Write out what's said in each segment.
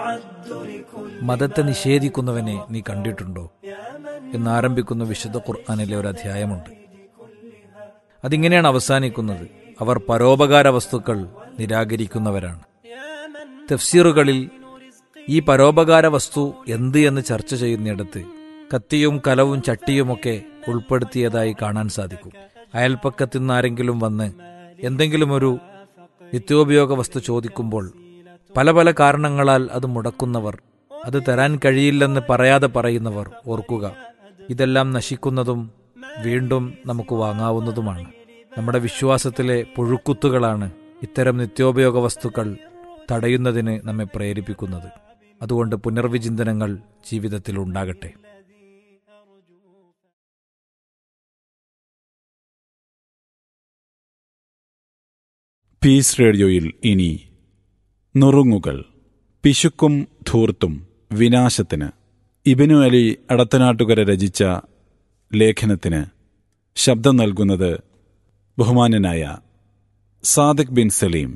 മതത്തെ നിഷേധിക്കുന്നവനെ നീ കണ്ടിട്ടുണ്ടോ എന്നാരംഭിക്കുന്ന വിശുദ്ധ ഖുർആാനിലെ ഒരു അധ്യായമുണ്ട് അതിങ്ങനെയാണ് അവസാനിക്കുന്നത് അവർ പരോപകാര വസ്തുക്കൾ നിരാകരിക്കുന്നവരാണ് തഫ്സീറുകളിൽ ഈ പരോപകാര വസ്തു എന്ത് എന്ന് ചർച്ച ചെയ്യുന്നിടത്ത് കത്തിയും കലവും ചട്ടിയുമൊക്കെ ഉൾപ്പെടുത്തിയതായി കാണാൻ സാധിക്കും അയൽപ്പക്കത്തു നിന്നാരെങ്കിലും വന്ന് എന്തെങ്കിലും ഒരു നിത്യോപയോഗ വസ്തു ചോദിക്കുമ്പോൾ പല പല കാരണങ്ങളാൽ അത് മുടക്കുന്നവർ അത് തരാൻ കഴിയില്ലെന്ന് പറയാതെ പറയുന്നവർ ഓർക്കുക ഇതെല്ലാം നശിക്കുന്നതും വീണ്ടും നമുക്ക് വാങ്ങാവുന്നതുമാണ് നമ്മുടെ വിശ്വാസത്തിലെ പുഴുക്കുത്തുകളാണ് ഇത്തരം നിത്യോപയോഗ വസ്തുക്കൾ തടയുന്നതിന് നമ്മെ പ്രേരിപ്പിക്കുന്നത് അതുകൊണ്ട് പുനർവിചിന്തനങ്ങൾ ജീവിതത്തിൽ ഉണ്ടാകട്ടെ പീസ് റേഡിയോയിൽ ഇനി നുറുങ്ങുകൾ പിശുക്കും ധൂർത്തും വിനാശത്തിന് ഇബിനു അലി അടത്തനാട്ടുകര രചിച്ച ലേഖനത്തിന് ശബ്ദം നൽകുന്നത് ബഹുമാനനായ സാദിഖ് ബിൻ സലീം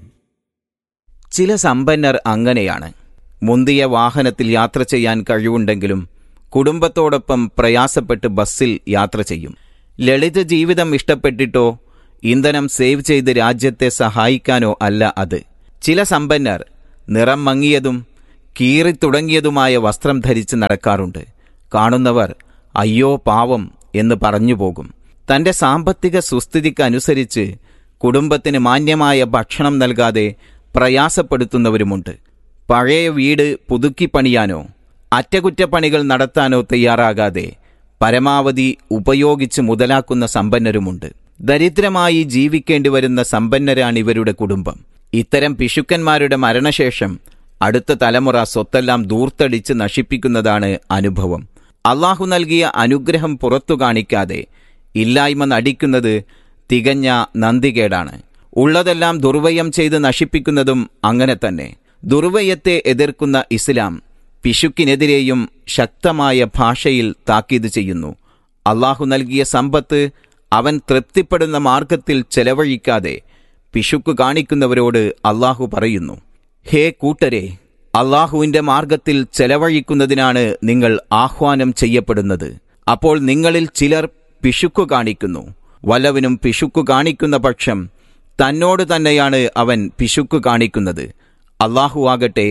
ചില സമ്പന്നർ അങ്ങനെയാണ് മുന്തിയ വാഹനത്തിൽ യാത്ര ചെയ്യാൻ കഴിവുണ്ടെങ്കിലും കുടുംബത്തോടൊപ്പം പ്രയാസപ്പെട്ട് ബസ്സിൽ യാത്ര ചെയ്യും ലളിത ജീവിതം ഇഷ്ടപ്പെട്ടിട്ടോ ഇന്ധനം സേവ് ചെയ്ത് രാജ്യത്തെ സഹായിക്കാനോ അല്ല അത് ചില സമ്പന്നർ നിറം മങ്ങിയതും കീറിത്തുടങ്ങിയതുമായ വസ്ത്രം ധരിച്ച് നടക്കാറുണ്ട് കാണുന്നവർ അയ്യോ പാവം എന്ന് പറഞ്ഞു പോകും തന്റെ സാമ്പത്തിക സുസ്ഥിതിക്കനുസരിച്ച് കുടുംബത്തിന് മാന്യമായ ഭക്ഷണം നൽകാതെ പ്രയാസപ്പെടുത്തുന്നവരുമുണ്ട് പഴയ വീട് പുതുക്കി പണിയാനോ അറ്റകുറ്റപ്പണികൾ നടത്താനോ തയ്യാറാകാതെ പരമാവധി ഉപയോഗിച്ച് മുതലാക്കുന്ന സമ്പന്നരുമുണ്ട് ദരിദ്രമായി ജീവിക്കേണ്ടി വരുന്ന സമ്പന്നരാണിവരുടെ കുടുംബം ഇത്തരം പിശുക്കന്മാരുടെ മരണശേഷം അടുത്ത തലമുറ സ്വത്തെല്ലാം ദൂർത്തടിച്ച് നശിപ്പിക്കുന്നതാണ് അനുഭവം അള്ളാഹു നൽകിയ അനുഗ്രഹം പുറത്തു കാണിക്കാതെ ഇല്ലായ്മ നടിക്കുന്നത് തികഞ്ഞ നന്ദികേടാണ് ഉള്ളതെല്ലാം ദുർവ്വയം ചെയ്ത് നശിപ്പിക്കുന്നതും അങ്ങനെ തന്നെ ദുർവ്വയത്തെ എതിർക്കുന്ന ഇസ്ലാം പിശുക്കിനെതിരെയും ശക്തമായ ഭാഷയിൽ താക്കീത് ചെയ്യുന്നു അള്ളാഹു നൽകിയ സമ്പത്ത് അവൻ തൃപ്തിപ്പെടുന്ന മാർഗത്തിൽ ചെലവഴിക്കാതെ പിശുക്ക് കാണിക്കുന്നവരോട് അള്ളാഹു പറയുന്നു ഹേ കൂട്ടരെ അള്ളാഹുവിന്റെ മാർഗത്തിൽ ചെലവഴിക്കുന്നതിനാണ് നിങ്ങൾ ആഹ്വാനം ചെയ്യപ്പെടുന്നത് അപ്പോൾ നിങ്ങളിൽ ചിലർ പിശുക്കു കാണിക്കുന്നു വല്ലവനും പിശുക്കു കാണിക്കുന്ന പക്ഷം തന്നോട് തന്നെയാണ് അവൻ പിശുക്കു കാണിക്കുന്നത് അള്ളാഹു ആകട്ടെ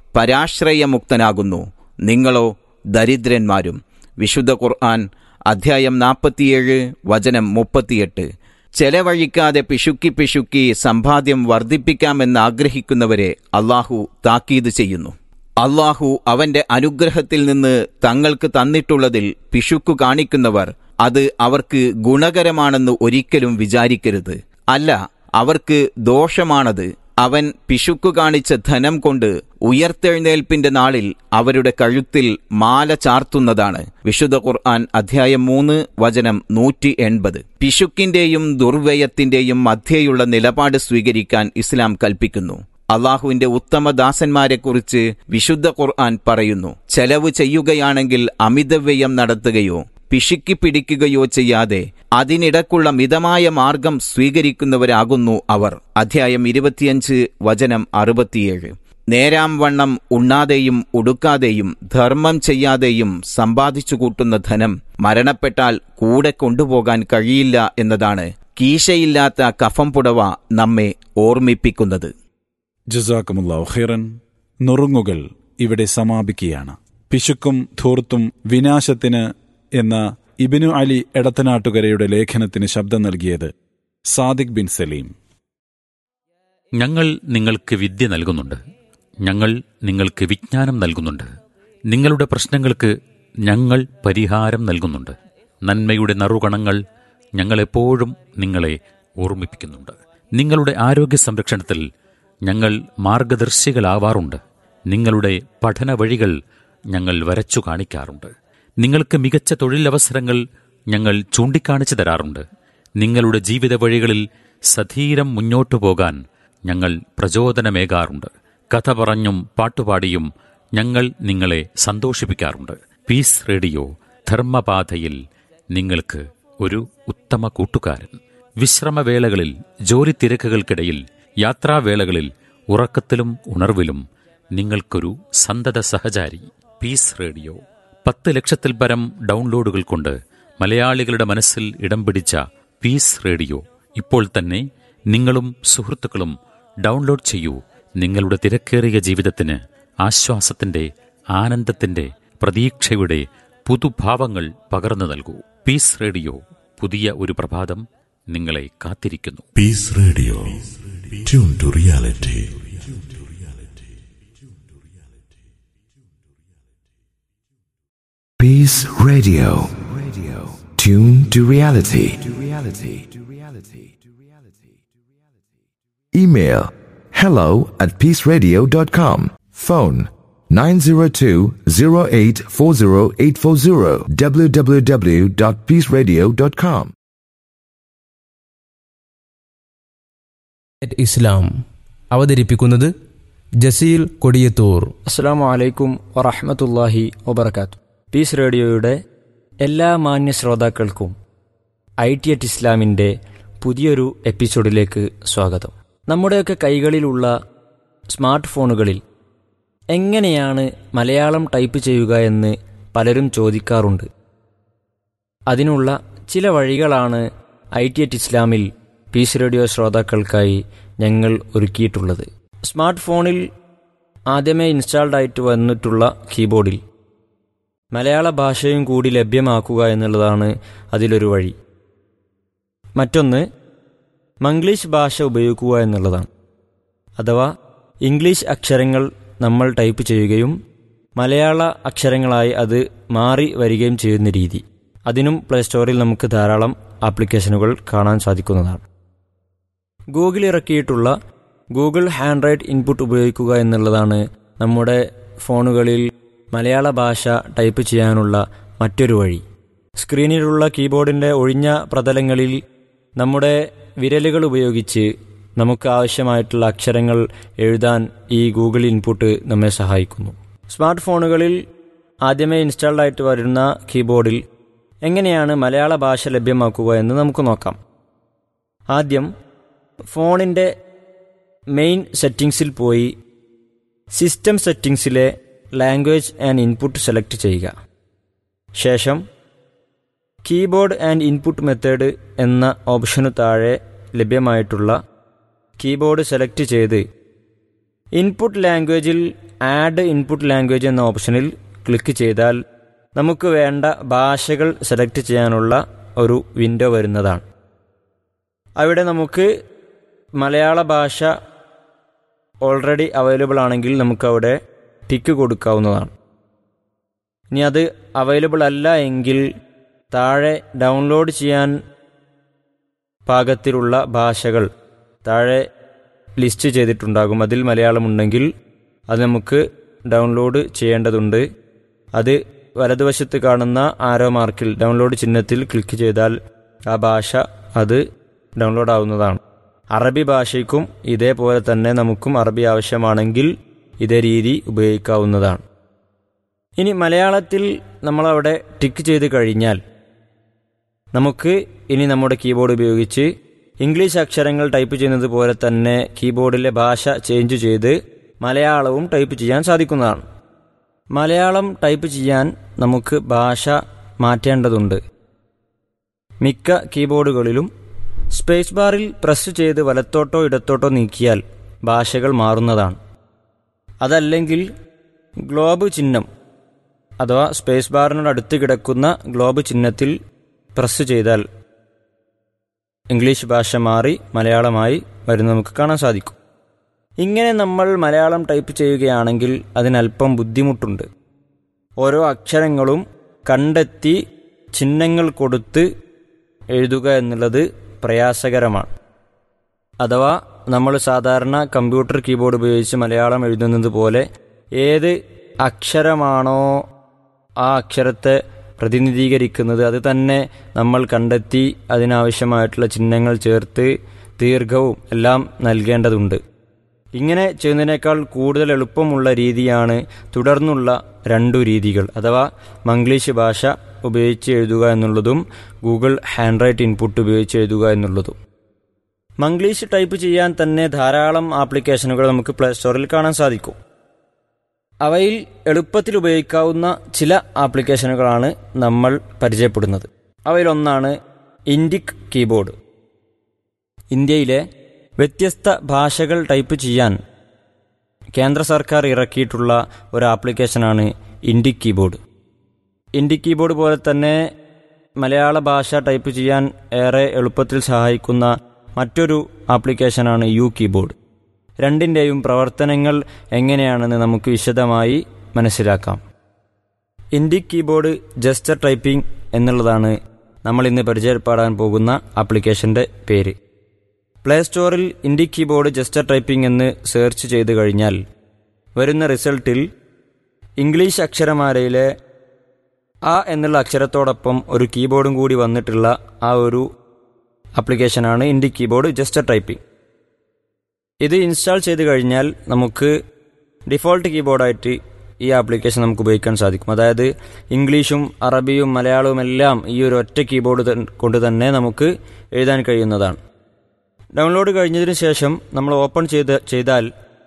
പരാശ്രയമുക്തനാകുന്നു നിങ്ങളോ ദരിദ്രന്മാരും വിശുദ്ധ ഖുർആൻ അധ്യായം നാൽപ്പത്തിയേഴ് വചനം മുപ്പത്തിയെട്ട് ചെലവഴിക്കാതെ പിശുക്കി പിശുക്കി സമ്പാദ്യം വർദ്ധിപ്പിക്കാമെന്ന് ആഗ്രഹിക്കുന്നവരെ അള്ളാഹു താക്കീത് ചെയ്യുന്നു അള്ളാഹു അവന്റെ അനുഗ്രഹത്തിൽ നിന്ന് തങ്ങൾക്ക് തന്നിട്ടുള്ളതിൽ പിശുക്കു കാണിക്കുന്നവർ അത് അവർക്ക് ഗുണകരമാണെന്ന് ഒരിക്കലും വിചാരിക്കരുത് അല്ല അവർക്ക് ദോഷമാണത് അവൻ പിശുക്കു കാണിച്ച ധനം കൊണ്ട് ഉയർത്തെഴുന്നേൽപ്പിന്റെ നാളിൽ അവരുടെ കഴുത്തിൽ മാല ചാർത്തുന്നതാണ് വിശുദ്ധ ഖുർആൻ അധ്യായം മൂന്ന് വചനം നൂറ്റി എൺപത് പിശുക്കിന്റെയും ദുർവ്യയത്തിന്റെയും മധ്യേയുള്ള നിലപാട് സ്വീകരിക്കാൻ ഇസ്ലാം കൽപ്പിക്കുന്നു അള്ളാഹുവിന്റെ ഉത്തമദാസന്മാരെക്കുറിച്ച് വിശുദ്ധ ഖുർആൻ പറയുന്നു ചെലവ് ചെയ്യുകയാണെങ്കിൽ അമിതവ്യയം നടത്തുകയോ പിശുക്കി പിടിക്കുകയോ ചെയ്യാതെ അതിനിടക്കുള്ള മിതമായ മാർഗം സ്വീകരിക്കുന്നവരാകുന്നു അവർ അധ്യായം ഇരുപത്തിയഞ്ച് വചനം അറുപത്തിയേഴ് നേരാം വണ്ണം ഉണ്ണാതെയും ഉടുക്കാതെയും ധർമ്മം ചെയ്യാതെയും സമ്പാദിച്ചു കൂട്ടുന്ന ധനം മരണപ്പെട്ടാൽ കൂടെ കൊണ്ടുപോകാൻ കഴിയില്ല എന്നതാണ് കീശയില്ലാത്ത കഫം പുടവ നമ്മെ ഓർമ്മിപ്പിക്കുന്നത് ജസാക്കുമുല്ലാഹു ഖൈറൻ നുറുങ്ങുകൾ ഇവിടെ സമാപിക്കുകയാണ് പിശുക്കും ധൂർത്തും വിനാശത്തിന് എന്ന ഇബിനു അലി എടത്തനാട്ടുകരയുടെ ലേഖനത്തിന് ശബ്ദം നൽകിയത് സാദിഖ് ബിൻ സലീം ഞങ്ങൾ നിങ്ങൾക്ക് വിദ്യ നൽകുന്നുണ്ട് ഞങ്ങൾ നിങ്ങൾക്ക് വിജ്ഞാനം നൽകുന്നുണ്ട് നിങ്ങളുടെ പ്രശ്നങ്ങൾക്ക് ഞങ്ങൾ പരിഹാരം നൽകുന്നുണ്ട് നന്മയുടെ നറുകണങ്ങൾ ഞങ്ങളെപ്പോഴും നിങ്ങളെ ഓർമ്മിപ്പിക്കുന്നുണ്ട് നിങ്ങളുടെ ആരോഗ്യ സംരക്ഷണത്തിൽ ഞങ്ങൾ മാർഗദർശികളാവാറുണ്ട് നിങ്ങളുടെ പഠന വഴികൾ ഞങ്ങൾ വരച്ചു കാണിക്കാറുണ്ട് നിങ്ങൾക്ക് മികച്ച തൊഴിലവസരങ്ങൾ ഞങ്ങൾ ചൂണ്ടിക്കാണിച്ചു തരാറുണ്ട് നിങ്ങളുടെ ജീവിത വഴികളിൽ സധീരം മുന്നോട്ടു പോകാൻ ഞങ്ങൾ പ്രചോദനമേകാറുണ്ട് കഥ പറഞ്ഞും പാട്ടുപാടിയും ഞങ്ങൾ നിങ്ങളെ സന്തോഷിപ്പിക്കാറുണ്ട് പീസ് റേഡിയോ ധർമ്മപാതയിൽ നിങ്ങൾക്ക് ഒരു ഉത്തമ കൂട്ടുകാരൻ വിശ്രമവേളകളിൽ ജോലി തിരക്കുകൾക്കിടയിൽ യാത്രാവേളകളിൽ ഉറക്കത്തിലും ഉണർവിലും നിങ്ങൾക്കൊരു സന്തത സഹചാരി പീസ് റേഡിയോ പത്ത് ലക്ഷത്തിൽ പരം ഡൗൺലോഡുകൾ കൊണ്ട് മലയാളികളുടെ മനസ്സിൽ ഇടം പിടിച്ച പീസ് റേഡിയോ ഇപ്പോൾ തന്നെ നിങ്ങളും സുഹൃത്തുക്കളും ഡൗൺലോഡ് ചെയ്യൂ നിങ്ങളുടെ തിരക്കേറിയ ജീവിതത്തിന് ആശ്വാസത്തിന്റെ ആനന്ദത്തിന്റെ പ്രതീക്ഷയുടെ പുതുഭാവങ്ങൾ പകർന്നു നൽകൂ പീസ് റേഡിയോ പുതിയ ഒരു പ്രഭാതം നിങ്ങളെ കാത്തിരിക്കുന്നു Peace Radio. Tune to reality. Peace Radio. Radio. Tune to reality. To reality. To reality. To reality. Email hello at peaceradio.com. Phone 902-0840840 www.peaceradio.com. At Islam അവതരിപ്പിക്കുന്നത് ജസീൽ കൊടിയത്തൂർ അസ്സാം വലൈക്കും വറഹമത്തല്ലാഹി വബർക്കാത്തു പീസ് റേഡിയോയുടെ എല്ലാ മാന്യ ശ്രോതാക്കൾക്കും ഐ ടി അറ്റ് ഇസ്ലാമിൻ്റെ പുതിയൊരു എപ്പിസോഡിലേക്ക് സ്വാഗതം നമ്മുടെയൊക്കെ കൈകളിലുള്ള സ്മാർട്ട് ഫോണുകളിൽ എങ്ങനെയാണ് മലയാളം ടൈപ്പ് ചെയ്യുക എന്ന് പലരും ചോദിക്കാറുണ്ട് അതിനുള്ള ചില വഴികളാണ് ഐ ടി അറ്റ് ഇസ്ലാമിൽ പീസ് റേഡിയോ ശ്രോതാക്കൾക്കായി ഞങ്ങൾ ഒരുക്കിയിട്ടുള്ളത് സ്മാർട്ട് ഫോണിൽ ആദ്യമേ ഇൻസ്റ്റാൾഡ് ആയിട്ട് വന്നിട്ടുള്ള കീബോർഡിൽ മലയാള ഭാഷയും കൂടി ലഭ്യമാക്കുക എന്നുള്ളതാണ് അതിലൊരു വഴി മറ്റൊന്ന് മംഗ്ലീഷ് ഭാഷ ഉപയോഗിക്കുക എന്നുള്ളതാണ് അഥവാ ഇംഗ്ലീഷ് അക്ഷരങ്ങൾ നമ്മൾ ടൈപ്പ് ചെയ്യുകയും മലയാള അക്ഷരങ്ങളായി അത് മാറി വരികയും ചെയ്യുന്ന രീതി അതിനും പ്ലേ സ്റ്റോറിൽ നമുക്ക് ധാരാളം ആപ്ലിക്കേഷനുകൾ കാണാൻ സാധിക്കുന്നതാണ് ഗൂഗിൾ ഇറക്കിയിട്ടുള്ള ഗൂഗിൾ ഹാൻഡ് റൈറ്റ് ഇൻപുട്ട് ഉപയോഗിക്കുക എന്നുള്ളതാണ് നമ്മുടെ ഫോണുകളിൽ മലയാള ഭാഷ ടൈപ്പ് ചെയ്യാനുള്ള മറ്റൊരു വഴി സ്ക്രീനിലുള്ള കീബോർഡിൻ്റെ ഒഴിഞ്ഞ പ്രതലങ്ങളിൽ നമ്മുടെ വിരലുകൾ ഉപയോഗിച്ച് നമുക്ക് ആവശ്യമായിട്ടുള്ള അക്ഷരങ്ങൾ എഴുതാൻ ഈ ഗൂഗിൾ ഇൻപുട്ട് നമ്മെ സഹായിക്കുന്നു സ്മാർട്ട് ഫോണുകളിൽ ആദ്യമേ ഇൻസ്റ്റാൾഡ് ആയിട്ട് വരുന്ന കീബോർഡിൽ എങ്ങനെയാണ് മലയാള ഭാഷ ലഭ്യമാക്കുക എന്ന് നമുക്ക് നോക്കാം ആദ്യം ഫോണിൻ്റെ മെയിൻ സെറ്റിംഗ്സിൽ പോയി സിസ്റ്റം സെറ്റിംഗ്സിലെ ലാംഗ്വേജ് ആൻഡ് ഇൻപുട്ട് സെലക്ട് ചെയ്യുക ശേഷം കീബോർഡ് ആൻഡ് ഇൻപുട്ട് മെത്തേഡ് എന്ന ഓപ്ഷനു താഴെ ലഭ്യമായിട്ടുള്ള കീബോർഡ് സെലക്ട് ചെയ്ത് ഇൻപുട്ട് ലാംഗ്വേജിൽ ആഡ് ഇൻപുട്ട് ലാംഗ്വേജ് എന്ന ഓപ്ഷനിൽ ക്ലിക്ക് ചെയ്താൽ നമുക്ക് വേണ്ട ഭാഷകൾ സെലക്ട് ചെയ്യാനുള്ള ഒരു വിൻഡോ വരുന്നതാണ് അവിടെ നമുക്ക് മലയാള ഭാഷ ഓൾറെഡി അവൈലബിൾ ആണെങ്കിൽ നമുക്കവിടെ ടിക്ക് കൊടുക്കാവുന്നതാണ് ഇനി അത് അവൈലബിൾ അല്ല എങ്കിൽ താഴെ ഡൗൺലോഡ് ചെയ്യാൻ പാകത്തിലുള്ള ഭാഷകൾ താഴെ ലിസ്റ്റ് ചെയ്തിട്ടുണ്ടാകും അതിൽ മലയാളമുണ്ടെങ്കിൽ അത് നമുക്ക് ഡൗൺലോഡ് ചെയ്യേണ്ടതുണ്ട് അത് വലതുവശത്ത് കാണുന്ന ആരോ മാർക്കിൽ ഡൗൺലോഡ് ചിഹ്നത്തിൽ ക്ലിക്ക് ചെയ്താൽ ആ ഭാഷ അത് ഡൗൺലോഡ് ആവുന്നതാണ് അറബി ഭാഷയ്ക്കും ഇതേപോലെ തന്നെ നമുക്കും അറബി ആവശ്യമാണെങ്കിൽ ഇതേ രീതി ഉപയോഗിക്കാവുന്നതാണ് ഇനി മലയാളത്തിൽ നമ്മളവിടെ ടിക്ക് ചെയ്ത് കഴിഞ്ഞാൽ നമുക്ക് ഇനി നമ്മുടെ കീബോർഡ് ഉപയോഗിച്ച് ഇംഗ്ലീഷ് അക്ഷരങ്ങൾ ടൈപ്പ് ചെയ്യുന്നത് പോലെ തന്നെ കീബോർഡിലെ ഭാഷ ചേഞ്ച് ചെയ്ത് മലയാളവും ടൈപ്പ് ചെയ്യാൻ സാധിക്കുന്നതാണ് മലയാളം ടൈപ്പ് ചെയ്യാൻ നമുക്ക് ഭാഷ മാറ്റേണ്ടതുണ്ട് മിക്ക കീബോർഡുകളിലും സ്പേസ് ബാറിൽ പ്രസ് ചെയ്ത് വലത്തോട്ടോ ഇടത്തോട്ടോ നീക്കിയാൽ ഭാഷകൾ മാറുന്നതാണ് അതല്ലെങ്കിൽ ഗ്ലോബ് ചിഹ്നം അഥവാ സ്പേസ് ബാറിനോട് അടുത്ത് കിടക്കുന്ന ഗ്ലോബ് ചിഹ്നത്തിൽ പ്രസ് ചെയ്താൽ ഇംഗ്ലീഷ് ഭാഷ മാറി മലയാളമായി വരുന്ന നമുക്ക് കാണാൻ സാധിക്കും ഇങ്ങനെ നമ്മൾ മലയാളം ടൈപ്പ് ചെയ്യുകയാണെങ്കിൽ അതിനല്പം ബുദ്ധിമുട്ടുണ്ട് ഓരോ അക്ഷരങ്ങളും കണ്ടെത്തി ചിഹ്നങ്ങൾ കൊടുത്ത് എഴുതുക എന്നുള്ളത് പ്രയാസകരമാണ് അഥവാ നമ്മൾ സാധാരണ കമ്പ്യൂട്ടർ കീബോർഡ് ഉപയോഗിച്ച് മലയാളം എഴുതുന്നത് പോലെ ഏത് അക്ഷരമാണോ ആ അക്ഷരത്തെ പ്രതിനിധീകരിക്കുന്നത് അത് തന്നെ നമ്മൾ കണ്ടെത്തി അതിനാവശ്യമായിട്ടുള്ള ചിഹ്നങ്ങൾ ചേർത്ത് ദീർഘവും എല്ലാം നൽകേണ്ടതുണ്ട് ഇങ്ങനെ ചെയ്യുന്നതിനേക്കാൾ കൂടുതൽ എളുപ്പമുള്ള രീതിയാണ് തുടർന്നുള്ള രണ്ടു രീതികൾ അഥവാ മംഗ്ലീഷ് ഭാഷ ഉപയോഗിച്ച് എഴുതുക എന്നുള്ളതും ഗൂഗിൾ ഹാൻഡ് റൈറ്റ് ഇൻപുട്ട് ഉപയോഗിച്ച് എഴുതുക എന്നുള്ളതും മംഗ്ലീഷ് ടൈപ്പ് ചെയ്യാൻ തന്നെ ധാരാളം ആപ്ലിക്കേഷനുകൾ നമുക്ക് പ്ലേ സ്റ്റോറിൽ കാണാൻ സാധിക്കും അവയിൽ എളുപ്പത്തിൽ ഉപയോഗിക്കാവുന്ന ചില ആപ്ലിക്കേഷനുകളാണ് നമ്മൾ പരിചയപ്പെടുന്നത് അവയിലൊന്നാണ് ഇൻഡിക് കീബോർഡ് ഇന്ത്യയിലെ വ്യത്യസ്ത ഭാഷകൾ ടൈപ്പ് ചെയ്യാൻ കേന്ദ്ര സർക്കാർ ഇറക്കിയിട്ടുള്ള ഒരു ആപ്ലിക്കേഷനാണ് ഇൻഡിക് കീബോർഡ് ഇൻഡിക് കീബോർഡ് പോലെ തന്നെ മലയാള ഭാഷ ടൈപ്പ് ചെയ്യാൻ ഏറെ എളുപ്പത്തിൽ സഹായിക്കുന്ന മറ്റൊരു ആപ്ലിക്കേഷനാണ് യു കീബോർഡ് രണ്ടിൻ്റെയും പ്രവർത്തനങ്ങൾ എങ്ങനെയാണെന്ന് നമുക്ക് വിശദമായി മനസ്സിലാക്കാം ഇൻഡിക് കീബോർഡ് ജസ്റ്റർ ടൈപ്പിംഗ് എന്നുള്ളതാണ് നമ്മൾ ഇന്ന് പരിചയപ്പെടാൻ പോകുന്ന ആപ്ലിക്കേഷൻ്റെ പേര് പ്ലേ സ്റ്റോറിൽ ഇൻഡിക് കീബോർഡ് ജസ്റ്റർ ടൈപ്പിംഗ് എന്ന് സെർച്ച് ചെയ്ത് കഴിഞ്ഞാൽ വരുന്ന റിസൾട്ടിൽ ഇംഗ്ലീഷ് അക്ഷരമാലയിലെ ആ എന്നുള്ള അക്ഷരത്തോടൊപ്പം ഒരു കീബോർഡും കൂടി വന്നിട്ടുള്ള ആ ഒരു ആപ്ലിക്കേഷനാണ് ഇൻഡിക് കീബോർഡ് ജസ്റ്റർ ടൈപ്പിംഗ് ഇത് ഇൻസ്റ്റാൾ ചെയ്ത് കഴിഞ്ഞാൽ നമുക്ക് ഡിഫോൾട്ട് കീബോർഡായിട്ട് ഈ ആപ്ലിക്കേഷൻ നമുക്ക് ഉപയോഗിക്കാൻ സാധിക്കും അതായത് ഇംഗ്ലീഷും അറബിയും മലയാളവും എല്ലാം ഈ ഒരു ഒറ്റ കീബോർഡ് ത- കൊണ്ട് തന്നെ നമുക്ക് എഴുതാൻ കഴിയുന്നതാണ് ഡൗൺലോഡ് കഴിഞ്ഞതിന് ശേഷം നമ്മൾ ഓപ്പൺ ചെയ്ത് ചെയ്താൽ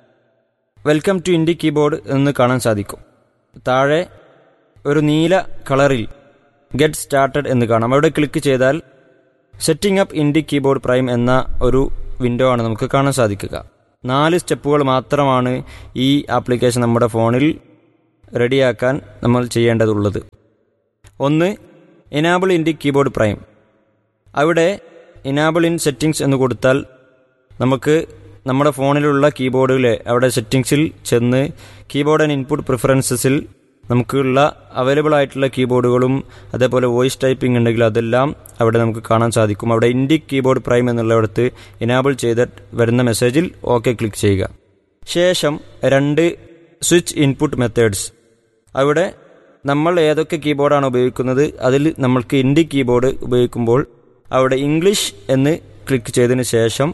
വെൽക്കം ടു ഇൻഡി കീബോർഡ് എന്ന് കാണാൻ സാധിക്കും താഴെ ഒരു നീല കളറിൽ ഗെറ്റ് സ്റ്റാർട്ടഡ് എന്ന് കാണാം അവിടെ ക്ലിക്ക് ചെയ്താൽ setting up Indic keyboard prime എന്ന ഒരു വിൻഡോ ആണ് നമുക്ക് കാണാൻ സാധിക്കുക നാല് സ്റ്റെപ്പുകൾ മാത്രമാണ് ഈ ആപ്ലിക്കേഷൻ നമ്മുടെ ഫോണിൽ റെഡിയാക്കാൻ നമ്മൾ ചെയ്യേണ്ടതുള്ളത് ഒന്ന് എനാബിൾ ഇൻഡി കീബോർഡ് പ്രൈം അവിടെ ഇനാബിൾ ഇൻ സെറ്റിംഗ്സ് എന്ന് കൊടുത്താൽ നമുക്ക് നമ്മുടെ ഫോണിലുള്ള കീബോർഡിലെ അവിടെ സെറ്റിംഗ്സിൽ ചെന്ന് കീബോർഡ് ആൻഡ് ഇൻപുട്ട് പ്രിഫറൻസസിൽ നമുക്കുള്ള അവൈലബിൾ ആയിട്ടുള്ള കീബോർഡുകളും അതേപോലെ വോയിസ് ടൈപ്പിംഗ് ഉണ്ടെങ്കിൽ അതെല്ലാം അവിടെ നമുക്ക് കാണാൻ സാധിക്കും അവിടെ ഇൻഡി കീബോർഡ് പ്രൈം എന്നുള്ളിടത്ത് ഇനാബിൾ ചെയ്ത് വരുന്ന മെസ്സേജിൽ ഓക്കെ ക്ലിക്ക് ചെയ്യുക ശേഷം രണ്ട് സ്വിച്ച് ഇൻപുട്ട് മെത്തേഡ്സ് അവിടെ നമ്മൾ ഏതൊക്കെ കീബോർഡാണ് ഉപയോഗിക്കുന്നത് അതിൽ നമ്മൾക്ക് ഇൻഡി കീബോർഡ് ഉപയോഗിക്കുമ്പോൾ അവിടെ ഇംഗ്ലീഷ് എന്ന് ക്ലിക്ക് ചെയ്തതിന് ശേഷം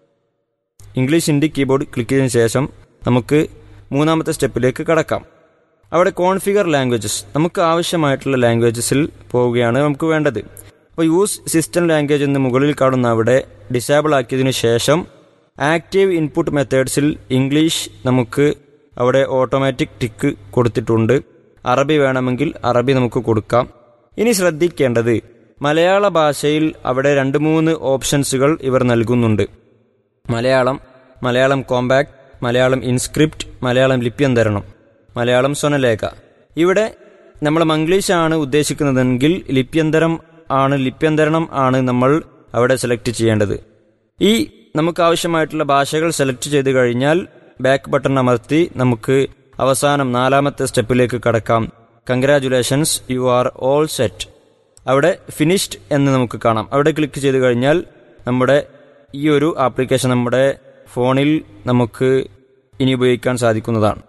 ഇംഗ്ലീഷ് ഇൻഡി കീബോർഡ് ക്ലിക്ക് ചെയ്തതിന് ശേഷം നമുക്ക് മൂന്നാമത്തെ സ്റ്റെപ്പിലേക്ക് കടക്കാം അവിടെ കോൺഫിഗർ ലാംഗ്വേജസ് നമുക്ക് ആവശ്യമായിട്ടുള്ള ലാംഗ്വേജസിൽ പോവുകയാണ് നമുക്ക് വേണ്ടത് അപ്പോൾ യൂസ് സിസ്റ്റം ലാംഗ്വേജ് എന്ന് മുകളിൽ കാണുന്ന അവിടെ ഡിസേബിൾ ആക്കിയതിനു ശേഷം ആക്റ്റീവ് ഇൻപുട്ട് മെത്തേഡ്സിൽ ഇംഗ്ലീഷ് നമുക്ക് അവിടെ ഓട്ടോമാറ്റിക് ടിക്ക് കൊടുത്തിട്ടുണ്ട് അറബി വേണമെങ്കിൽ അറബി നമുക്ക് കൊടുക്കാം ഇനി ശ്രദ്ധിക്കേണ്ടത് മലയാള ഭാഷയിൽ അവിടെ രണ്ട് മൂന്ന് ഓപ്ഷൻസുകൾ ഇവർ നൽകുന്നുണ്ട് മലയാളം മലയാളം കോമ്പാക്ട് മലയാളം ഇൻസ്ക്രിപ്റ്റ് മലയാളം ലിപ്യന്തരണം മലയാളം സ്വനലേഖ ഇവിടെ നമ്മൾ മംഗ്ലീഷാണ് ഉദ്ദേശിക്കുന്നതെങ്കിൽ ലിപ്യന്തരം ആണ് ലിപ്യന്തരണം ആണ് നമ്മൾ അവിടെ സെലക്ട് ചെയ്യേണ്ടത് ഈ നമുക്ക് ആവശ്യമായിട്ടുള്ള ഭാഷകൾ സെലക്ട് ചെയ്ത് കഴിഞ്ഞാൽ ബാക്ക് ബട്ടൺ അമർത്തി നമുക്ക് അവസാനം നാലാമത്തെ സ്റ്റെപ്പിലേക്ക് കടക്കാം congratulations you are all set അവിടെ ഫിനിഷ്ഡ് എന്ന് നമുക്ക് കാണാം അവിടെ ക്ലിക്ക് ചെയ്ത് കഴിഞ്ഞാൽ നമ്മുടെ ഈ ഒരു ആപ്ലിക്കേഷൻ നമ്മുടെ ഫോണിൽ നമുക്ക് ഇനി ഉപയോഗിക്കാൻ സാധിക്കുന്നതാണ്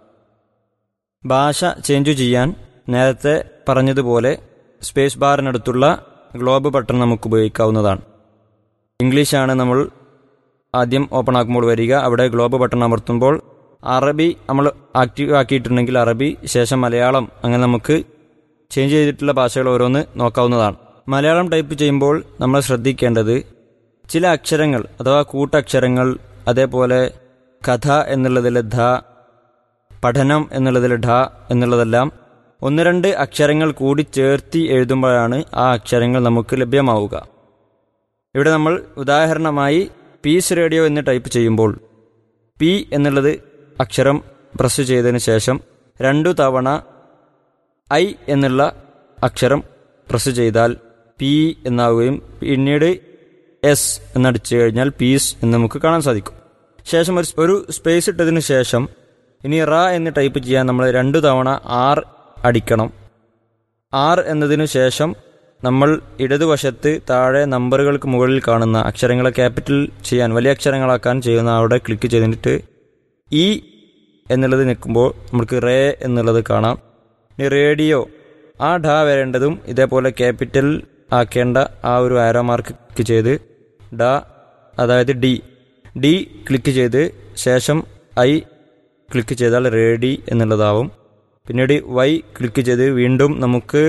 ഭാഷ ചേഞ്ച് ചെയ്യാൻ നേരത്തെ പറഞ്ഞതുപോലെ സ്പേസ് ബാറിനടുത്തുള്ള ഗ്ലോബ് ബട്ടൺ നമുക്ക് ഉപയോഗിക്കാവുന്നതാണ് ഇംഗ്ലീഷാണ് നമ്മൾ ആദ്യം ഓപ്പൺ ആക്കുമ്പോൾ വരിക അവിടെ ഗ്ലോബ് ബട്ടൺ അമർത്തുമ്പോൾ അറബി നമ്മൾ ആക്റ്റീവ് ആക്കിയിട്ടുണ്ടെങ്കിൽ അറബി ശേഷം മലയാളം അങ്ങനെ നമുക്ക് ചേഞ്ച് ചെയ്തിട്ടുള്ള ഭാഷകൾ ഓരോന്ന് നോക്കാവുന്നതാണ് മലയാളം ടൈപ്പ് ചെയ്യുമ്പോൾ നമ്മൾ ശ്രദ്ധിക്കേണ്ടത് ചില അക്ഷരങ്ങൾ അഥവാ കൂട്ടക്ഷരങ്ങൾ അതേപോലെ കഥ എന്നുള്ളതിൽ ധ പഠനം എന്നുള്ളതിൽ ഢ എന്നുള്ളതെല്ലാം ഒന്ന് രണ്ട് അക്ഷരങ്ങൾ കൂടി ചേർത്തി എഴുതുമ്പോഴാണ് ആ അക്ഷരങ്ങൾ നമുക്ക് ലഭ്യമാവുക ഇവിടെ നമ്മൾ ഉദാഹരണമായി പീസ് റേഡിയോ എന്ന് ടൈപ്പ് ചെയ്യുമ്പോൾ പി എന്നുള്ളത് അക്ഷരം പ്രസ് ചെയ്തതിന് ശേഷം രണ്ടു തവണ ഐ എന്നുള്ള അക്ഷരം പ്രസ് ചെയ്താൽ പി എന്നാവുകയും പിന്നീട് എസ് എന്നടിച്ചു കഴിഞ്ഞാൽ പീസ് എന്ന് നമുക്ക് കാണാൻ സാധിക്കും ശേഷം ഒരു ഒരു സ്പേസ് ഇട്ടതിന് ശേഷം ഇനി റ എന്ന് ടൈപ്പ് ചെയ്യാൻ നമ്മൾ രണ്ടു തവണ ആർ അടിക്കണം ആർ എന്നതിനു ശേഷം നമ്മൾ ഇടതുവശത്ത് താഴെ നമ്പറുകൾക്ക് മുകളിൽ കാണുന്ന അക്ഷരങ്ങളെ ക്യാപിറ്റൽ ചെയ്യാൻ വലിയ അക്ഷരങ്ങളാക്കാൻ ചെയ്യുന്ന അവിടെ ക്ലിക്ക് ചെയ്തിട്ട് ഇ എന്നുള്ളത് നിൽക്കുമ്പോൾ നമുക്ക് റേ എന്നുള്ളത് കാണാം ഇനി റേഡിയോ ആ ഢ വരേണ്ടതും ഇതേപോലെ ക്യാപിറ്റൽ ആക്കേണ്ട ആ ഒരു ആരോ മാർക്ക് ക്ലിക്ക് ചെയ്ത് ഡ അതായത് ഡി ഡി ക്ലിക്ക് ചെയ്ത് ശേഷം ഐ ക്ലിക്ക് ചെയ്താൽ റേഡി എന്നുള്ളതാവും പിന്നീട് വൈ ക്ലിക്ക് ചെയ്ത് വീണ്ടും നമുക്ക്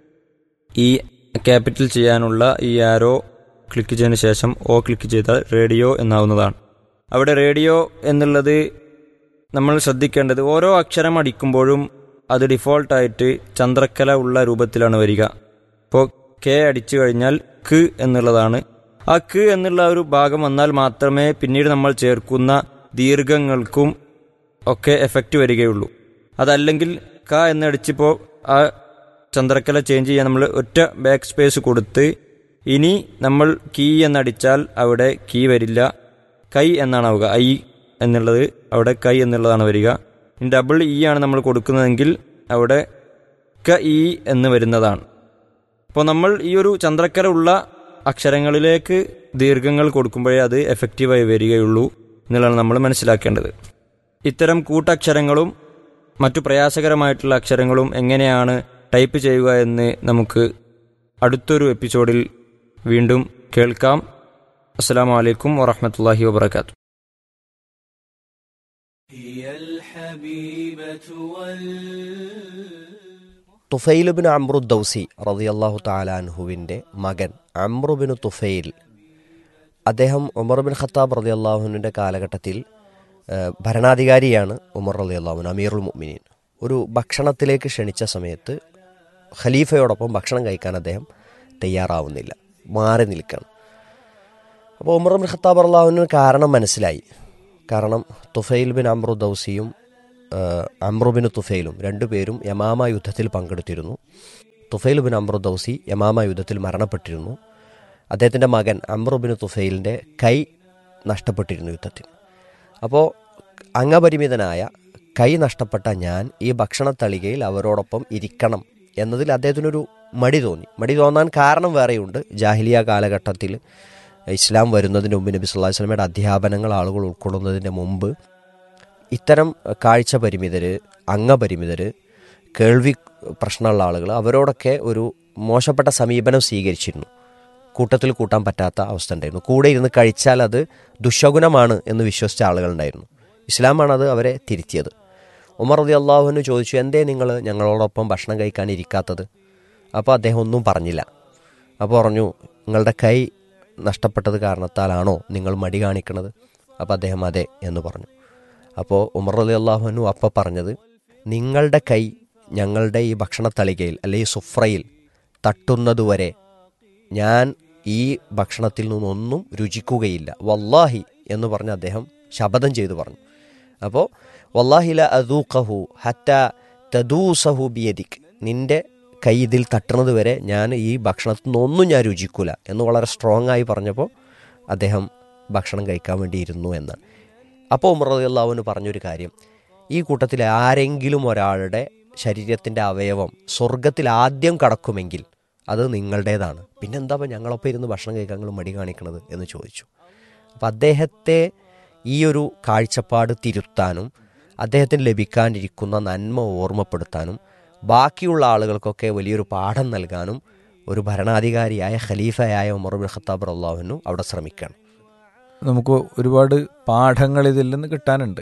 ഈ ക്യാപിറ്റൽ ചെയ്യാനുള്ള ഈ ആരോ ക്ലിക്ക് ചെയ്തതിന് ശേഷം ഓ ക്ലിക്ക് ചെയ്താൽ റേഡിയോ എന്നാവുന്നതാണ് അവിടെ റേഡിയോ എന്നുള്ളത് നമ്മൾ ശ്രദ്ധിക്കേണ്ടത് ഓരോ അക്ഷരം അടിക്കുമ്പോഴും അത് ഡിഫോൾട്ടായിട്ട് ചന്ദ്രക്കല ഉള്ള രൂപത്തിലാണ് വരിക ഇപ്പോൾ കെ അടിച്ചു കഴിഞ്ഞാൽ ക്ക് എന്നുള്ളതാണ് ആ ക്ക് എന്നുള്ള ഒരു ഭാഗം വന്നാൽ മാത്രമേ പിന്നീട് നമ്മൾ ചേർക്കുന്ന ദീർഘങ്ങൾക്കും ഒക്കെ എഫക്റ്റ് വരികയുള്ളൂ അതല്ലെങ്കിൽ ക എന്നടിച്ചിപ്പോൾ ആ ചന്ദ്രക്കല ചേഞ്ച് ചെയ്യാൻ നമ്മൾ ഒറ്റ ബാക്ക് സ്പേസ് കൊടുത്ത് ഇനി നമ്മൾ കീ എന്നടിച്ചാൽ അവിടെ കീ വരില്ല കൈ എന്നാണ് ആവുക ഐ എന്നുള്ളത് അവിടെ കൈ എന്നുള്ളതാണ് വരിക ഇനി ഡബിൾ ഇ ആണ് നമ്മൾ കൊടുക്കുന്നതെങ്കിൽ അവിടെ ക ഇ എന്ന് വരുന്നതാണ് അപ്പോൾ നമ്മൾ ഈ ഒരു ചന്ദ്രക്കര ഉള്ള അക്ഷരങ്ങളിലേക്ക് ദീർഘങ്ങൾ കൊടുക്കുമ്പോഴേ അത് എഫക്റ്റീവായി വരികയുള്ളൂ എന്നുള്ളതാണ് നമ്മൾ മനസ്സിലാക്കേണ്ടത് ഇത്തരം കൂട്ടക്ഷരങ്ങളും മറ്റു പ്രയാസകരമായിട്ടുള്ള അക്ഷരങ്ങളും എങ്ങനെയാണ് ടൈപ്പ് ചെയ്യുക എന്ന് നമുക്ക് അടുത്തൊരു എപ്പിസോഡിൽ വീണ്ടും കേൾക്കാം അസ്സാം വലൈക്കും വറഹമത്തല്ലാഹി വാബർക്കാത്തു തുഫൈലുബിൻ അമ്രു ദൗസി റതിയല്ലാഹു താലാൻഹുവിൻ്റെ മകൻ അമ്രുബിൻ തുഫൈൽ അദ്ദേഹം ഉമർ ബിൻ ഖത്താബ് റതി അള്ളാഹുവിൻ്റെ കാലഘട്ടത്തിൽ ഏഹ്, ഭരണാധികാരിയാണ് ഉമർ റതി അള്ളാഹുൻ അമീറുൽ മുഅ്മിനീൻ ഒരു ഭക്ഷണത്തിലേക്ക് ക്ഷണിച്ച സമയത്ത് ഖലീഫയോടൊപ്പം ഭക്ഷണം കഴിക്കാൻ അദ്ദേഹം തയ്യാറാവുന്നില്ല മാറി നിൽക്കണം അപ്പോൾ ഉമർ ബിൻ ഖത്താബ് അള്ളാഹുവിന് കാരണം മനസ്സിലായി കാരണം തുഫൈൽ ബിൻ അമ്രു ദൗസിയും അമ്രു ബിൻ തുഫൈലും രണ്ടുപേരും യമാമ യുദ്ധത്തിൽ പങ്കെടുത്തിരുന്നു തുഫൈൽ ബിൻ അമ്രു ദൗസി യമാമ യുദ്ധത്തിൽ മരണപ്പെട്ടിരുന്നു അദ്ദേഹത്തിൻ്റെ മകൻ അമ്രു ബിൻ തുഫൈലിൻ്റെ കൈ നഷ്ടപ്പെട്ടിരുന്നു യുദ്ധത്തിൽ അപ്പോൾ അംഗപരിമിതനായ കൈ നഷ്ടപ്പെട്ട ഞാൻ ഈ ഭക്ഷണത്തളികയിൽ അവരോടൊപ്പം ഇരിക്കണം എന്നതിൽ അദ്ദേഹത്തിനൊരു മടി തോന്നി മടി തോന്നാൻ കാരണം വേറെയുണ്ട് ജാഹിലിയ കാലഘട്ടത്തിൽ ഇസ്ലാം വരുന്നതിന് മുമ്പ് നബി സല്ലല്ലാഹു അലൈഹി വസല്ലമയുടെ അധ്യാപനങ്ങൾ ആളുകൾ ഉൾക്കൊള്ളുന്നതിന് മുമ്പ് ഇത്തരം കാഴ്ച പരിമിതര് അംഗപരിമിതര് കേൾവി പ്രശ്നമുള്ള ആളുകൾ അവരോടൊക്കെ ഒരു മോശപ്പെട്ട സമീപനം സ്വീകരിച്ചിരുന്നു കൂട്ടത്തിൽ കൂട്ടാൻ പറ്റാത്ത അവസ്ഥ ഉണ്ടായിരുന്നു കൂടെ ഇരുന്ന് കഴിച്ചാൽ അത് ദുശകുനമാണ് എന്ന് വിശ്വസിച്ച ആളുകളുണ്ടായിരുന്നു ഇസ്ലാമാണ് അത് അവരെ തിരുത്തിയത് ഉമർ റതി അള്ളാഹുവിന് ചോദിച്ചു എന്തേ നിങ്ങൾ ഞങ്ങളോടൊപ്പം ഭക്ഷണം കഴിക്കാൻ ഇരിക്കാത്തത് അപ്പോൾ അദ്ദേഹം ഒന്നും പറഞ്ഞില്ല അപ്പോൾ പറഞ്ഞു നിങ്ങളുടെ കൈ നഷ്ടപ്പെട്ടത് കാരണത്താലാണോ നിങ്ങൾ മടി കാണിക്കുന്നത് അപ്പോൾ അദ്ദേഹം അതെ എന്ന് പറഞ്ഞു അപ്പോൾ ഉമർ അലി അള്ളാഹുനു അപ്പം പറഞ്ഞത് നിങ്ങളുടെ കൈ ഞങ്ങളുടെ ഈ ഭക്ഷണത്തളികയിൽ അല്ലെങ്കിൽ സുഫ്രയിൽ തട്ടുന്നതുവരെ ഞാൻ ഈ ഭക്ഷണത്തിൽ നിന്നൊന്നും രുചിക്കുകയില്ല വല്ലാഹി എന്ന് പറഞ്ഞ് അദ്ദേഹം ശപഥം ചെയ്തു പറഞ്ഞു അപ്പോൾ വല്ലാഹില അദൂഖഹു ഹറ്റ തദൂസഹു ബിയദിക് നിന്റെ കൈ ഇതിൽ തട്ടുന്നത് വരെ ഞാൻ ഈ ഭക്ഷണത്തിൽ നിന്നൊന്നും ഞാൻ രുചിക്കൂല എന്ന് വളരെ സ്ട്രോങ് ആയി പറഞ്ഞപ്പോൾ അദ്ദേഹം ഭക്ഷണം കഴിക്കാൻ വേണ്ടി ഇരുന്നു എന്നാണ് അപ്പോൾ ഉമർ അള്ളാഹുവിന് പറഞ്ഞൊരു കാര്യം ഈ കൂട്ടത്തിൽ ആരെങ്കിലും ഒരാളുടെ ശരീരത്തിൻ്റെ അവയവം സ്വർഗത്തിൽ ആദ്യം കടക്കുമെങ്കിൽ അത് നിങ്ങളുടേതാണ് പിന്നെന്താ ഇപ്പം ഞങ്ങളൊപ്പം ഇരുന്ന് ഭക്ഷണം കഴിക്കാൻ നിങ്ങൾ മടി കാണിക്കണത് എന്ന് ചോദിച്ചു അപ്പം അദ്ദേഹത്തെ ഈ ഒരു കാഴ്ചപ്പാട് തിരുത്താനും അദ്ദേഹത്തിന് ലഭിക്കാനിരിക്കുന്ന നന്മ ഓർമ്മപ്പെടുത്താനും ബാക്കിയുള്ള ആളുകൾക്കൊക്കെ വലിയൊരു പാഠം നൽകാനും ഒരു ഭരണാധികാരിയായ ഖലീഫയായ ഉമർ ബിൻ ഖത്താബ് അള്ളാഹുവിനു അവിടെ ശ്രമിക്കണം നമുക്ക് ഒരുപാട് പാഠങ്ങൾ ഇതിൽ നിന്ന് കിട്ടാനുണ്ട്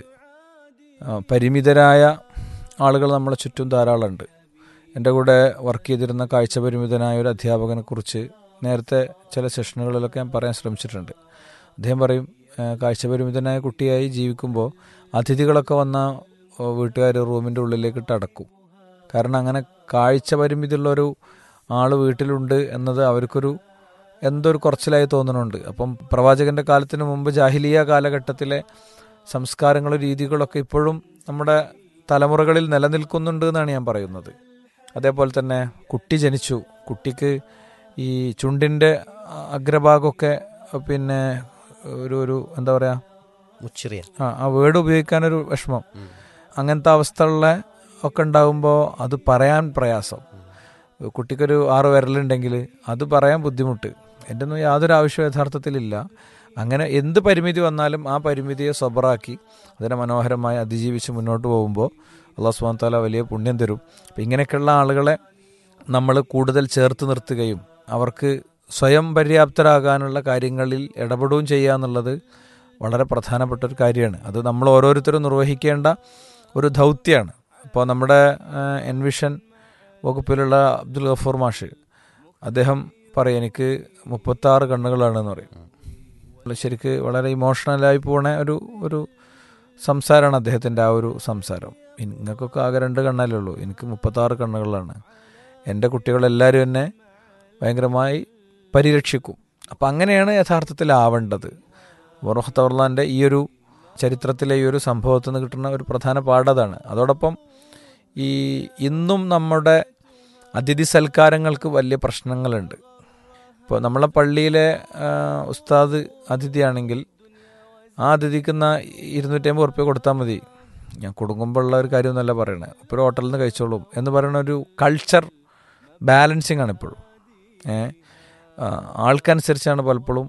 ആ, പരിമിതരായ ആളുകൾ നമ്മളെ ചുറ്റും ധാരാളമുണ്ട് എൻ്റെ കൂടെ വർക്ക് ചെയ്തിരുന്ന കാഴ്ച പരിമിതനായ ഒരു അധ്യാപകനെ കുറിച്ച് നേരത്തെ ചില സെഷനുകളിലൊക്കെ ഞാൻ പറയാൻ ശ്രമിച്ചിട്ടുണ്ട് അദ്ദേഹം പറയും ആ, കാഴ്ച പരിമിതനായ കുട്ടിയായി ജീവിക്കുമ്പോൾ അതിഥികളൊക്കെ വന്ന വീട്ടുകാർ റൂമിൻ്റെ ഉള്ളിലേക്ക് ഇട്ട് അടക്കും കാരണം അങ്ങനെ കാഴ്ച പരിമിതിയുള്ളൊരു ആൾ വീട്ടിലുണ്ട് എന്നത് അവർക്കൊരു എന്തോ ഒരു കുറച്ചിലായി തോന്നുന്നുണ്ട് അപ്പം പ്രവാചകന്റെ കാലത്തിന് മുമ്പ് ജാഹിലിയ കാലഘട്ടത്തിലെ സംസ്കാരങ്ങളും രീതികളൊക്കെ ഇപ്പോഴും നമ്മുടെ തലമുറകളിൽ നിലനിൽക്കുന്നുണ്ട് എന്നാണ് ഞാൻ പറയുന്നത് അതേപോലെ തന്നെ കുട്ടി ജനിച്ചു കുട്ടിക്ക് ഈ ചുണ്ടിൻ്റെ അഗ്രഭാഗമൊക്കെ പിന്നെ ഒരു ഒരു എന്താ പറയുക മുച്ചിറിയ ആ ആ വേർഡ് ഉപയോഗിക്കാനൊരു വിഷമം അങ്ങനത്തെ അവസ്ഥകളിലെ ഒക്കെ ഉണ്ടാകുമ്പോൾ അത് പറയാൻ പ്രയാസം കുട്ടിക്കൊരു ആറ് വിരലുണ്ടെങ്കിൽ അത് പറയാൻ ബുദ്ധിമുട്ട് എൻ്റെ ഒന്നും യാതൊരു ആവശ്യവും യഥാർത്ഥത്തിലില്ല അങ്ങനെ എന്ത് പരിമിതി വന്നാലും ആ പരിമിതിയെ സബറാക്കി അതിനെ മനോഹരമായി അതിജീവിച്ച് മുന്നോട്ട് പോകുമ്പോൾ അള്ളാഹു സുബാൻ താല വലിയ പുണ്യം തരും അപ്പം ഇങ്ങനെയൊക്കെയുള്ള ആളുകളെ നമ്മൾ കൂടുതൽ ചേർത്ത് നിർത്തുകയും അവർക്ക് സ്വയം പര്യാപ്തരാകാനുള്ള കാര്യങ്ങളിൽ ഇടപെടുകയും ചെയ്യുക എന്നുള്ളത് വളരെ പ്രധാനപ്പെട്ട ഒരു കാര്യമാണ് അത് നമ്മൾ ഓരോരുത്തരും നിർവഹിക്കേണ്ട ഒരു ദൗത്യമാണ് ഇപ്പോൾ നമ്മുടെ എൻവിഷൻ വകുപ്പിലുള്ള അബ്ദുൽ ഗഫൂർ മാഷ് അദ്ദേഹം പറയും എനിക്ക് മുപ്പത്താറ് കണ്ണുകളാണെന്ന് പറയും ശരിക്ക് വളരെ ഇമോഷണലായി പോണ ഒരു ഒരു സംസാരമാണ് അദ്ദേഹത്തിൻ്റെ ആ ഒരു സംസാരം നിങ്ങൾക്കൊക്കെ ആകെ രണ്ട് കണ്ണല്ലേ ഉള്ളൂ എനിക്ക് മുപ്പത്താറ് കണ്ണുകളാണ് എൻ്റെ കുട്ടികളെല്ലാവരും എന്നെ ഭയങ്കരമായി പരിരക്ഷിക്കും അപ്പം അങ്ങനെയാണ് യഥാർത്ഥത്തിൽ ആവേണ്ടത് വറഹത്തവർലാൻ്റെ ഈ ഒരു ചരിത്രത്തിലെ ഈ ഒരു സംഭവത്തിൽ നിന്ന് കിട്ടുന്ന ഒരു പ്രധാന പാഠതാണ് അതോടൊപ്പം ഈ ഇന്നും നമ്മുടെ അതിഥി സൽക്കാരങ്ങൾക്ക് വലിയ പ്രശ്നങ്ങളുണ്ട് ഇപ്പോൾ നമ്മളെ പള്ളിയിലെ ആ, ഉസ്താദ് അതിഥിയാണെങ്കിൽ ആ അതിഥിക്കുന്ന ഇരുന്നൂറ്റമ്പത് ഉറുപ്പ്യ കൊടുത്താൽ മതി ഞാൻ കുടുങ്ങുമ്പോഴുള്ള ഒരു കാര്യമൊന്നുമല്ല പറയണത് ഇപ്പോൾ ഒരു ഹോട്ടലിൽ നിന്ന് കഴിച്ചോളും എന്ന് പറയുന്ന ഒരു കൾച്ചർ ബാലൻസിങ് ആണ് ഇപ്പോഴും ഏ ആ, ആൾക്കനുസരിച്ചാണ് പലപ്പോഴും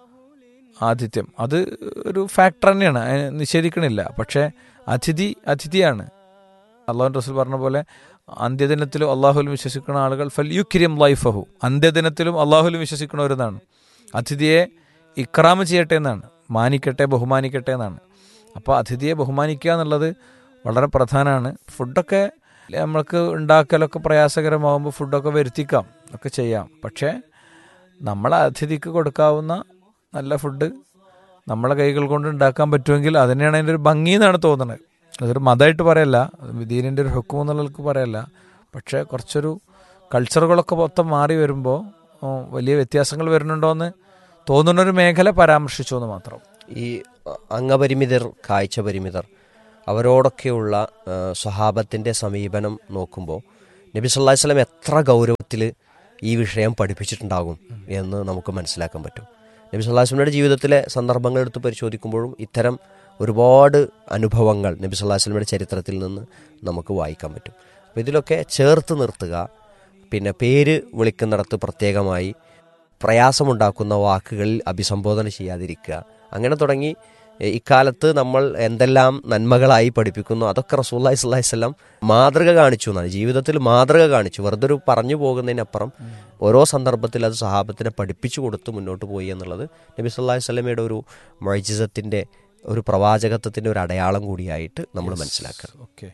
ആതിഥ്യം അത് ഒരു ഫാക്ടർ തന്നെയാണ് അതിനെ നിഷേധിക്കണില്ല പക്ഷേ അതിഥി അതിഥിയാണ് അള്ളാഹു റസൂൽ പറഞ്ഞ പോലെ അന്ത്യദിനത്തിലും അള്ളാഹുലും വിശ്വസിക്കുന്ന ആളുകൾ ഫൽ യു കിരിയം ലൈഫഹു അന്ത്യദിനത്തിലും അള്ളാഹുലും വിശ്വസിക്കുന്നവരെന്നാണ് അതിഥിയെ ഇക്രാമ് ചെയ്യട്ടെ എന്നാണ് മാനിക്കട്ടെ ബഹുമാനിക്കട്ടെ എന്നാണ് അപ്പോൾ അതിഥിയെ ബഹുമാനിക്കുക എന്നുള്ളത് വളരെ പ്രധാനമാണ് ഫുഡൊക്കെ നമ്മൾക്ക് ഉണ്ടാക്കലൊക്കെ പ്രയാസകരമാകുമ്പോൾ ഫുഡൊക്കെ വരുത്തിക്കാം ഒക്കെ ചെയ്യാം പക്ഷേ നമ്മളെ അതിഥിക്ക് കൊടുക്കാവുന്ന നല്ല ഫുഡ് നമ്മളെ കൈകൾ കൊണ്ട് ഉണ്ടാക്കാൻ പറ്റുമെങ്കിൽ അതിനെയാണ് അതിൻ്റെ ഒരു ഭംഗി എന്നാണ് തോന്നുന്നത് അതൊരു മതമായിട്ട് പറയല്ല ദീനിൻ്റെ ഒരു ഹുക്കും എന്നുള്ളവർക്ക് പറയല്ല പക്ഷേ കുറച്ചൊരു കൾച്ചറുകളൊക്കെ മൊത്തം മാറി വരുമ്പോൾ ഓ, വലിയ വ്യത്യാസങ്ങൾ വരുന്നുണ്ടോ എന്ന് തോന്നുന്ന ഒരു മേഖല പരാമർശിച്ചു എന്ന് മാത്രം ഈ അംഗപരിമിതർ കാഴ്ച പരിമിതർ അവരോടൊക്കെയുള്ള ആ, സ്വഹാബത്തിൻ്റെ സമീപനം നോക്കുമ്പോൾ നബി സല്ലല്ലാഹു അലൈഹി വസല്ലം എത്ര ഗൗരവത്തിൽ ഈ വിഷയം പഠിപ്പിച്ചിട്ടുണ്ടാകും എന്ന് നമുക്ക് മനസ്സിലാക്കാൻ പറ്റും നബി സല്ലല്ലാഹു അലൈഹി വസല്ലമയുടെ ജീവിതത്തിലെ സന്ദർഭങ്ങൾ എടുത്ത് പരിശോധിക്കുമ്പോഴും ഇത്തരം ഒരുപാട് അനുഭവങ്ങൾ നബി സല്ലല്ലാഹു അലൈഹി വസല്ലമയുടെ ചരിത്രത്തിൽ നിന്ന് നമുക്ക് വായിക്കാൻ പറ്റും അപ്പോൾ ഇതിലൊക്കെ ചേർത്ത് നിർത്തുക പിന്നെ പേര് വിളിക്കുന്നിടത്ത് പ്രത്യേകമായി പ്രയാസമുണ്ടാക്കുന്ന വാക്കുകളിൽ അഭിസംബോധന ചെയ്യാതിരിക്കുക അങ്ങനെ തുടങ്ങി എ, ഇക്കാലത്ത് നമ്മൾ എന്തെല്ലാം നന്മകളായി പഠിപ്പിക്കുന്നു അതൊക്കെ റസൂല്ലായി സ്വല്ലാഹി സ്വല്ലാം മാതൃക കാണിച്ചു എന്നാണ് ജീവിതത്തിൽ മാതൃക കാണിച്ചു വെറുതെ ഒരു പറഞ്ഞു പോകുന്നതിനപ്പുറം ഓരോ സന്ദർഭത്തിൽ അത് സഹാബത്തിനെ പഠിപ്പിച്ചു കൊടുത്ത് മുന്നോട്ട് പോയി എന്നുള്ളത് നബി സല്ലാഹി സ്വലമയുടെ ഒരു മൊഴിജിസത്തിൻ്റെ ഒരു പ്രവാചകത്വത്തിൻ്റെ ഒരു അടയാളം കൂടിയായിട്ട് നമ്മൾ മനസ്സിലാക്കുക ഓക്കെ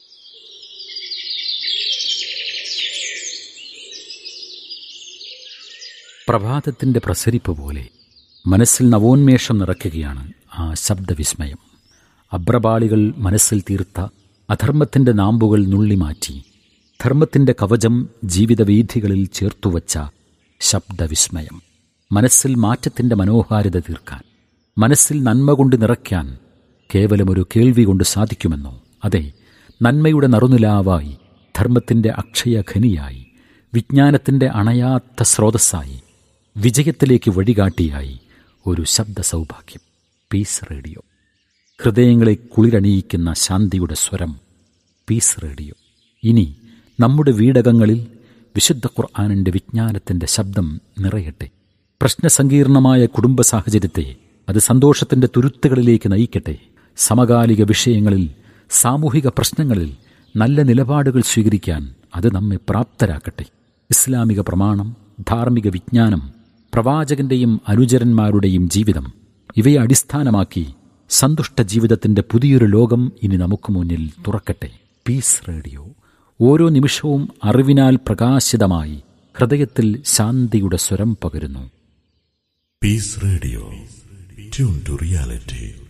പ്രഭാതത്തിന്റെ പ്രസരിപ്പ് പോലെ മനസ്സിൽ നവോന്മേഷം നിറയ്ക്കുകയാണ് ആ ശബ്ദവിസ്മയം അബ്രപാളികൾ മനസ്സിൽ തീർത്ത അധർമ്മത്തിന്റെ നാമ്പുകൾ നുള്ളിമാറ്റി ധർമ്മത്തിന്റെ കവചം ജീവിതവീഥികളിൽ ചേർത്തുവച്ച ശബ്ദവിസ്മയം മനസ്സിൽ മാറ്റത്തിന്റെ മനോഹാരിത തീർക്കാൻ മനസ്സിൽ നന്മ കൊണ്ട് നിറയ്ക്കാൻ കേവലമൊരു കേൾവി കൊണ്ട് സാധിക്കുമെന്നോ അതെ നന്മയുടെ നറുനിലാവായി ധർമ്മത്തിന്റെ അക്ഷയഖനിയായി വിജ്ഞാനത്തിന്റെ അണയാത്ത സ്രോതസ്സായി വിജയത്തിലേക്ക് വഴികാട്ടിയായി ഒരു ശബ്ദ സൗഭാഗ്യം പീസ് റേഡിയോ ഹൃദയങ്ങളെ കുളിരണിയിക്കുന്ന ശാന്തിയുടെ സ്വരം പീസ് റേഡിയോ ഇനി നമ്മുടെ വീടകങ്ങളിൽ വിശുദ്ധ ഖുർആാനിൻ്റെ വിജ്ഞാനത്തിൻ്റെ ശബ്ദം നിറയട്ടെ പ്രശ്നസങ്കീർണമായ കുടുംബ സാഹചര്യത്തെ അത് സന്തോഷത്തിൻ്റെ തുരുത്തുകളിലേക്ക് നയിക്കട്ടെ സമകാലിക വിഷയങ്ങളിൽ സാമൂഹിക പ്രശ്നങ്ങളിൽ നല്ല നിലപാടുകൾ സ്വീകരിക്കാൻ അത് നമ്മെ പ്രാപ്തരാക്കട്ടെ ഇസ്ലാമിക പ്രമാണം ധാർമ്മിക വിജ്ഞാനം പ്രവാചകന്റെയും അനുചരന്മാരുടെയും ജീവിതം ഇവയെ അടിസ്ഥാനമാക്കി സന്തുഷ്ട ജീവിതത്തിന്റെ പുതിയൊരു ലോകം ഇനി നമുക്ക് മുന്നിൽ തുറക്കട്ടെ പീസ് റേഡിയോ ഓരോ നിമിഷവും അറിവിനാൽ പ്രകാശിതമായി ഹൃദയത്തിൽ ശാന്തിയുടെ സ്വരം പകരുന്നു Peace Radio. Tune to reality.